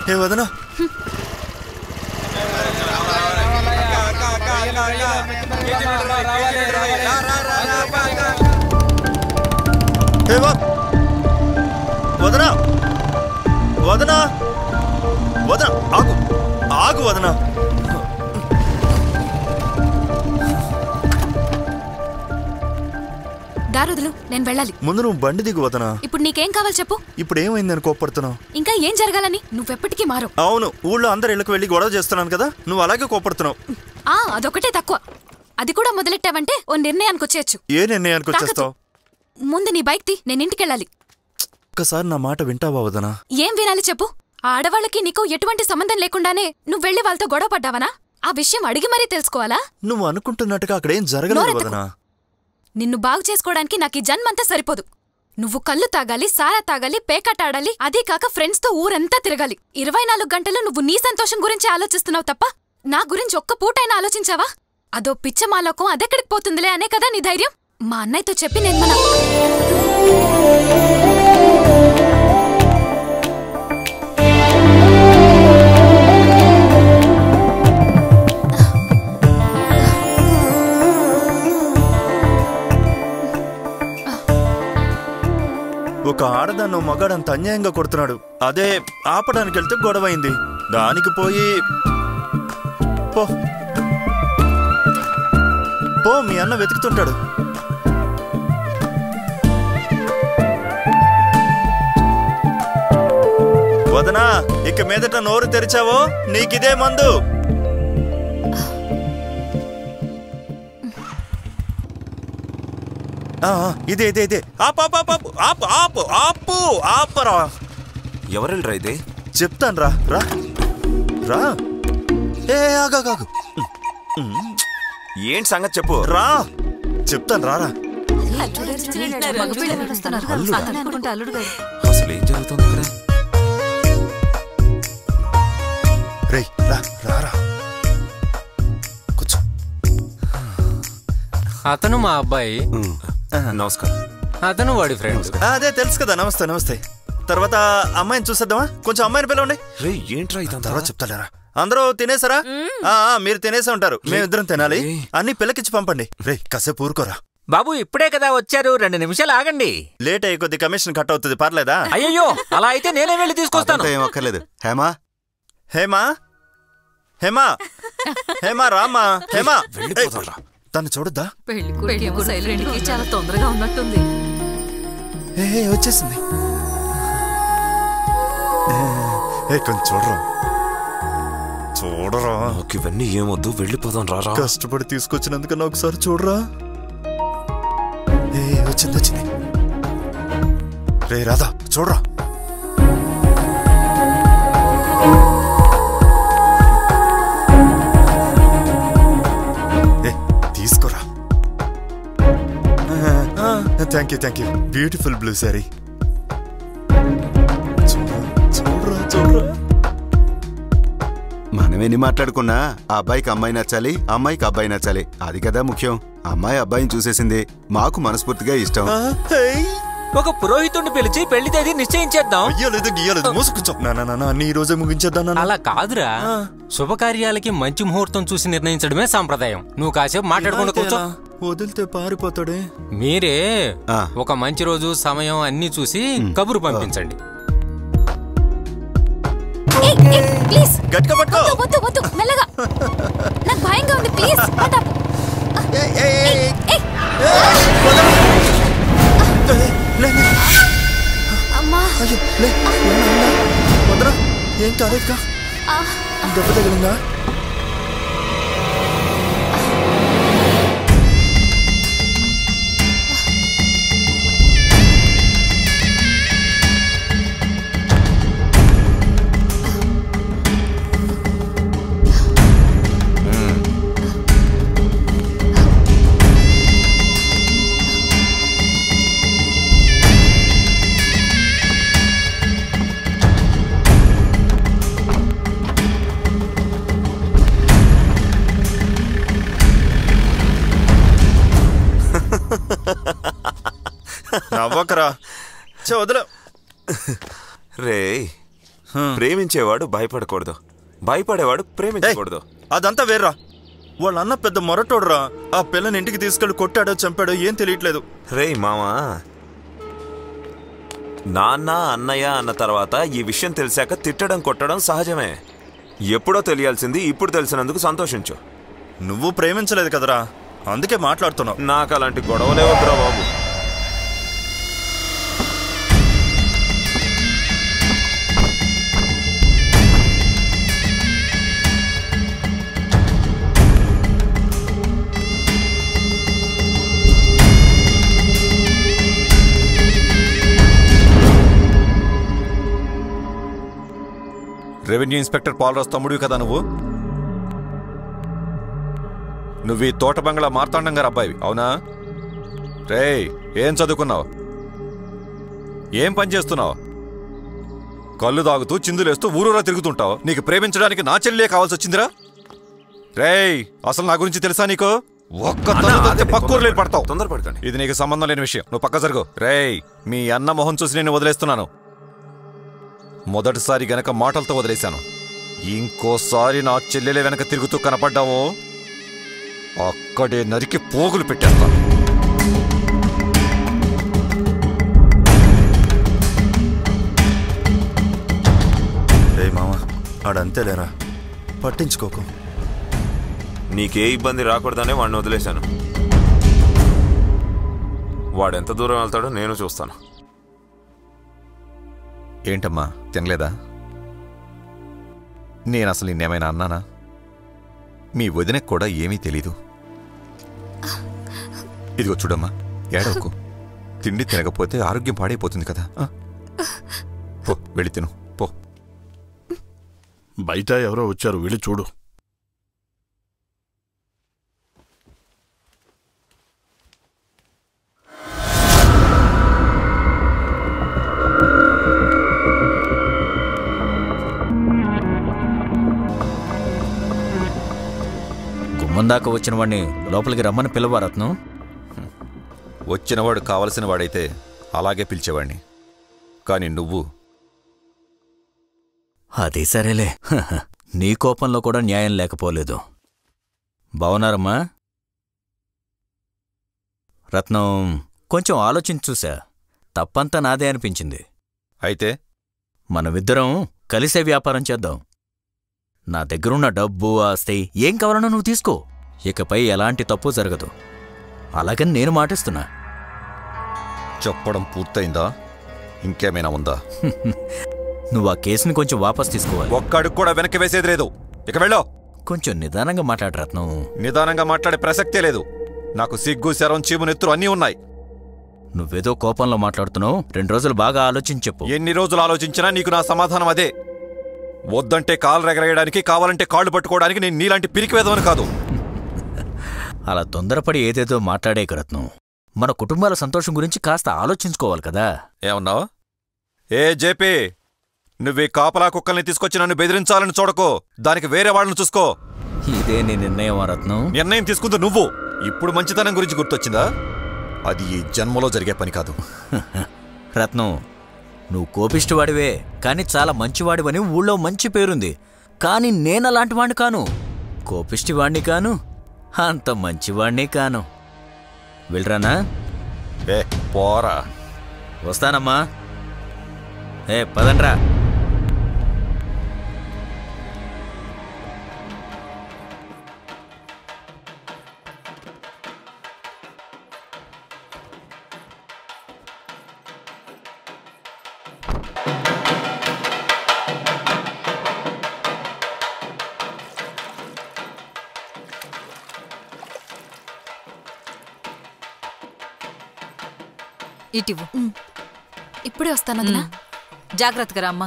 ఏ వదనా ఏ వా వదనా వదనా వదనా ఆగు ఆగు వదనా దారుదులు నేను వెళ్ళాలి ముందు నువ్వు బండి దిగు వదనా ఇప్పుడు నీకేం కావాలి చెప్పు ఇప్పుడు ఏమైందని కోప్పడుతున్నావు ఇంకా ఏం జరగాలని నువ్వెప్పటికీ మారు అవును ఊళ్ళో అందరు ఇళ్ళకి వెళ్ళి గొడవ చేస్తున్నాను కదా నువ్వు అలాగే కోపడుతున్నావు ఆ అదొకటే తక్కువ అది కూడా మొదలెట్టావంటే ఓ నిర్ణయానికి వచ్చేయచ్చు ఏ నిర్ణయానికి వచ్చేస్తావు ముందు నీ బైక్ తీ నేను ఇంటికెళ్ళాలి ఒక్కసారి నా మాట వింటావా వదనా ఏం వినాలి చెప్పు ఆ ఆడవాళ్ళకి నీకు ఎటువంటి సంబంధం లేకుండానే నువ్వు వెళ్ళి వాళ్ళతో గొడవ పడ్డావనా ఆ విషయం అడిగి మరీ తెలుసుకోవాలా నువ్వు అనుకుంటున్నట్టుగా అక్కడ ఏం జరగలేదు నోరెత్తకు. వదనా నిన్ను బాగు చేసుకోవడానికి నాకు ఈ జన్మంతా సరిపోదు నువ్వు కళ్ళు తాగాలి సారా తాగాలి పేకాట ఆడాలి అదే కాక ఫ్రెండ్స్ తో ఊరంతా తిరగాలి ఇరవై నాలుగు గంటలు నువ్వు నీ సంతోషం గురించి ఆలోచిస్తున్నావు తప్ప నా గురించి ఒక్క పూటైనా ఆలోచించావా అదో పిచ్చమాలోకం అదెక్కడికి పోతుందిలే అనే కదా నీ ధైర్యం మా అన్నయ్యతో చెప్పి నేను మన ఒక ఆడదాన్ని ఓ మగాడు అంత అన్యాయంగా కొడుతున్నాడు అదే ఆపడానికి వెళ్తే గొడవైంది దానికి పోయి పో పో మీ అన్న వెతుకుతుంటాడు వదనా ఇక మీదట నోరు తెరిచావో నీకిదే మందు ఆ, ఆ, ఇదే ఇదే ఇదే ఆపు ఆపు ఆపు ఆపు ఆపు ఆపు ఆపు ఆపరా ఎవరెళ్ళరా ఇది చెప్తాను రా రా రా ఏ ఆగాగాగు ఏంటి సంగతి చెప్పు రా చెప్తాను రారా అసలు ఏం జరుగుతుంది ఇక్కడ రేయ్ రా రా రా కూర్చో అతను మా అబ్బాయి నమస్కారం అతను వాడి ఫ్రెండ్ ఆ, అదే తెలుసు కదా నమస్తే నమస్తే తర్వాత అమ్మాయిని చూసేద్దామా కొంచెం అమ్మాయిని పిలవండి రే ఏంట్రా ఇదంతా తర్వాత చెప్తాలేరా అందరూ తినేసారా ఆ, ఆ, మీరు తినేసే ఉంటారు మేమిద్దరం తినాలి అన్ని పిల్లకిచ్చి పంపండి రే కాసేపు ఊరుకోరా బాబు ఇప్పుడే కదా వచ్చారు రెండు నిమిషాలు ఆగండి లేట్ అయ్యి కొద్ది కమిషన్ కట్ అవుతుంది పర్లేదా అయ్యయ్యో అలా అయితే నేనే వెళ్ళి తీసుకొస్తాను అదంతా ఏం అక్కర్లేదు హేమా హేమా హేమా హేమా రామా హేమా వెళ్ళిపోతారా తను చూడద్దా పెళ్లి కొడుకేమో సైలెంట్కి చాలా తొందరగా ఉన్నట్టుంది ఏ ఏ, వచ్చేసింది ఏ, ఏ కొంచెం చూడరా చూడరా నాకు ఇవన్నీ ఏమొద్దు వెళ్ళిపోదాం రారా కష్టపడి తీసుకొచ్చినందుకన్నా ఒకసారి చూడరా ఏ వచ్చింది వచ్చింది రే రాధా చూడరా ఏ తీసుకోరా thank you thank you beautiful blue sorry చూడరా చూడరా చూడరా మనం ఎన్ని మాట్లాడుకున్నా ఆ అబ్బాయికి అమ్మాయి నచ్చాలి అమ్మాయికి అబ్బాయి నచ్చాలి అది కదా ముఖ్యం అమ్మాయి అబ్బాయిని చూసేసింది మాకు మనస్ఫూర్తిగా ఇష్టం ఆ, హే ఒక పురోహితుడిని పిలిచి పెళ్లి తేదీ నిశ్చయించేద్దాం అయ్యలేదు గీయలేదు మూసుకుంటాం నా నా, నా నా నీ రోజే ముగించేద్దాం నాన్న. అలా కాదురా ఆ. శుభకార్యాలకి మంచి ముహూర్తం చూసి నిర్ణయించడమే సాంప్రదాయం నువ్వు కాసేపు మాట్లాడుకుంటూ కూర్చో ఇలా వదిలితే పారిపోతాడే మీరే ఆ. ఒక మంచి రోజు సమయం అన్ని చూసి కబురు పంపించండి ఏయ్, ఏయ్, ప్లీజ్ గట్టిగా పట్టుకో వద్దు వద్దు వద్దు మెల్లగా నాకు భయంగా ఉంది ప్లీజ్ పట్టాపు ఏయ్, ఏయ్, ఏయ్, ఏయ్. ఏయ్ ఏయ్, లే, లే. అమ్మా అయ్యో లే ఏమైనా ఉందా? వదరా ఏం కాలేదుగా ఆ, దెబ్బ తగిలిందా నవ్వకరా చే వదల రే ప్రేమించేవాడు భయపడకూడదు భయపడేవాడు ప్రేమించకూడదు అదంతా వేర్రా వాళ్ళ అన్న పెద్ద మొరటోడ్రా ఆ పిల్లని ఇంటికి తీసుకెళ్లి కొట్టాడో చంపాడో ఏం తెలియట్లేదు రేయ్ మామా నాన్న అన్నయ్య అన్న తర్వాత ఈ విషయం తెలిసాక తిట్టడం కొట్టడం సహజమే ఎప్పుడో తెలియాల్సింది ఇప్పుడు తెలిసినందుకు సంతోషించు నువ్వు ప్రేమించలేదు కదరా అందుకే మాట్లాడుతున్నావు నాకు అలాంటి గొడవలే వద్దురా బాబు రెవెన్యూ ఇన్స్పెక్టర్ పాలరాజ్ తమ్ముడివి కదా నువ్వు నువ్వు ఈ తోట బంగ్లా మార్తాండం గారు అబ్బాయివి అవునా రేయ్ ఏం చదువుకున్నావు ఏం పని చేస్తున్నావు కళ్ళు తాగుతూ చిందులేస్తూ ఊరూరా తిరుగుతుంటావు నీకు ప్రేమించడానికి నా చెల్లెలే కావాల్సి వచ్చిందిరా రేయ్ అసలు నా గురించి తెలుసా నీకు ఒక్క అన్నా, తన్ను తన్నితే ఆగండి, పక్కూర్లేని పడతావు తొందరపడకండి ఇది నీకు సంబంధం లేని విషయం నువ్వు పక్క జరుగు రేయ్ మీ అన్న మొహం చూసి నేను వదిలేస్తున్నాను మొదటిసారి గనక మాటలతో వదిలేశాను ఇంకోసారి నా చెల్లెలే వెనక తిరుగుతూ కనపడ్డావో అక్కడే నరికి పోగులు పెట్టేస్తాను రే మామ ఆడంతేలేరా పట్టించుకోకు నీకే ఇబ్బంది రాకూడదనే వాడిని వదిలేశాను వాడెంత దూరం వెళ్తాడో నేను చూస్తాను ఏంటమ్మా తినలేదా నేను అసలు నిన్నేమైనా అన్నానా మీ వదినకు కూడా ఏమీ తెలీదు ఇదిగో చూడమ్మా ఏడవకు తిండి తినకపోతే ఆరోగ్యం పాడైపోతుంది కదా ఆ? పో వెళ్ళి తిను పో బయట ఎవరో వచ్చారు వెళ్ళి చూడు గుమ్మం దాకా వచ్చిన వాడిని లోపలికి రమ్మని పిలవా రత్నం వచ్చినవాడు కావలసిన వాడైతే అలాగే పిలిచేవాణ్ణి కానీ నువ్వు అది సరేలే హహ. నీ కోపంలో కూడా న్యాయం లేకపోలేదు బావున్నారమ్మా రత్నం కొంచెం ఆలోచించి చూసా తప్పంతా నాదే అనిపించింది అయితే మనమిద్దరం కలిసే వ్యాపారం చేద్దాం నా దగ్గరున్న డబ్బు ఆస్తి ఏం కావాలన్నా నువ్వు తీసుకో ఇకపై ఎలాంటి తప్పు జరగదు అలాగని నేను మాటిస్తున్నా చెప్పడం పూర్తయిందా ఇంకేమైనా ఉందా నువ్వు ఆ కేసుని కొంచెం వాపస్ తీసుకోవాలి ఒక్క అడుగు కూడా వెనక్కి వేసేది లేదు ఇక వెళ్ళో కొంచెం నిదానంగా మాట్లాడు రత్నం నిదానంగా మాట్లాడే ప్రసక్తే లేదు నాకు సిగ్గు శరం చీము నెత్తురు అన్నీ ఉన్నాయి నువ్వేదో కోపంలో మాట్లాడుతున్నావు రెండు రోజులు బాగా ఆలోచించి చెప్పు ఎన్ని రోజులు ఆలోచించినా నీకు నా సమాధానం అదే వద్దంటే కాలు రెగరేయడానికి కావాలంటే కాళ్ళు పట్టుకోవడానికి నేను నీలాంటి పిరికి వేదవని కాదు అలా తొందరపడి ఏదేదో మాట్లాడేక రత్నం మన కుటుంబాల సంతోషం గురించి కాస్త ఆలోచించుకోవాలి కదా ఏమన్నావు ఏ జేపీ నువ్వు ఈ కాపలా కుక్కల్ని తీసుకొచ్చి నన్ను బెదిరించాలని చూడకో దానికి వేరే వాళ్ళని చూసుకో ఇదే నీ నిర్ణయం ఆ రత్నం నిర్ణయం తీసుకుంది నువ్వు ఇప్పుడు మంచితనం గురించి గుర్తొచ్చిందా అది ఈ జన్మలో జరిగే పని కాదు రత్నం నువ్వు కోపిష్టివాడివే కానీ చాలా మంచివాడివని ఊళ్ళో మంచి పేరుంది కానీ నేనలాంటి వాణ్ణి కాను కోపిష్టివాణ్ణి కాను అంత మంచివాణ్ణి కాను వెళ్ళరానా ఏ పోరా వస్తానమ్మా ఏ పదండ్రా ఇటివు ఇప్పుడే వస్తాను వదినా జాగ్రత్తగా రా అమ్మా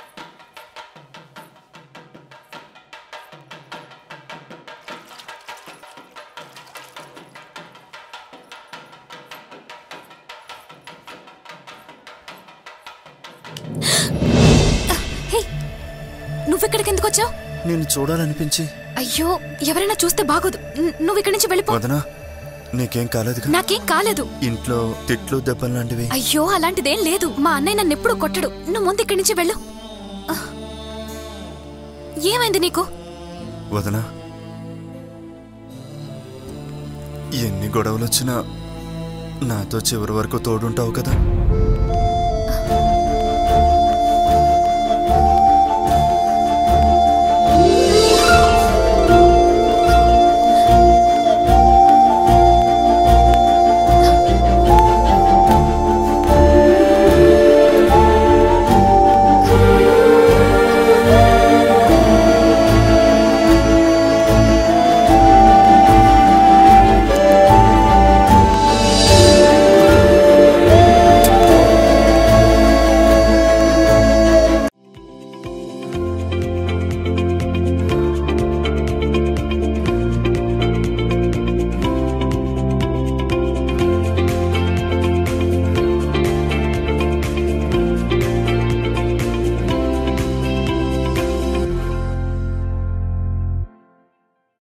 హే నువ్వెక్కడికి ఎందుకు వచ్చావు నేను చూడాలనిపించి అయ్యో ఎవరైనా చూస్తే బాగోదు న్- నువ్వు ఇక్కడి నుంచి వెళ్ళిపో వదనా నీకేం కాలేదుగా నాకేం కాలేదు ఇంట్లో తిట్లు దెబ్బలు లాంటివి అయ్యో అలాంటిదేం లేదు మా అన్నయ్య నన్ను ఎప్పుడు కొట్టడు నువ్వు ముందు ఇక్కడి నుంచి వెళ్ళు ఆహ్, ఏమైంది నీకు వదనా ఎన్ని గొడవలు వచ్చినా నాతో చివరి వరకు తోడుంటావు కదా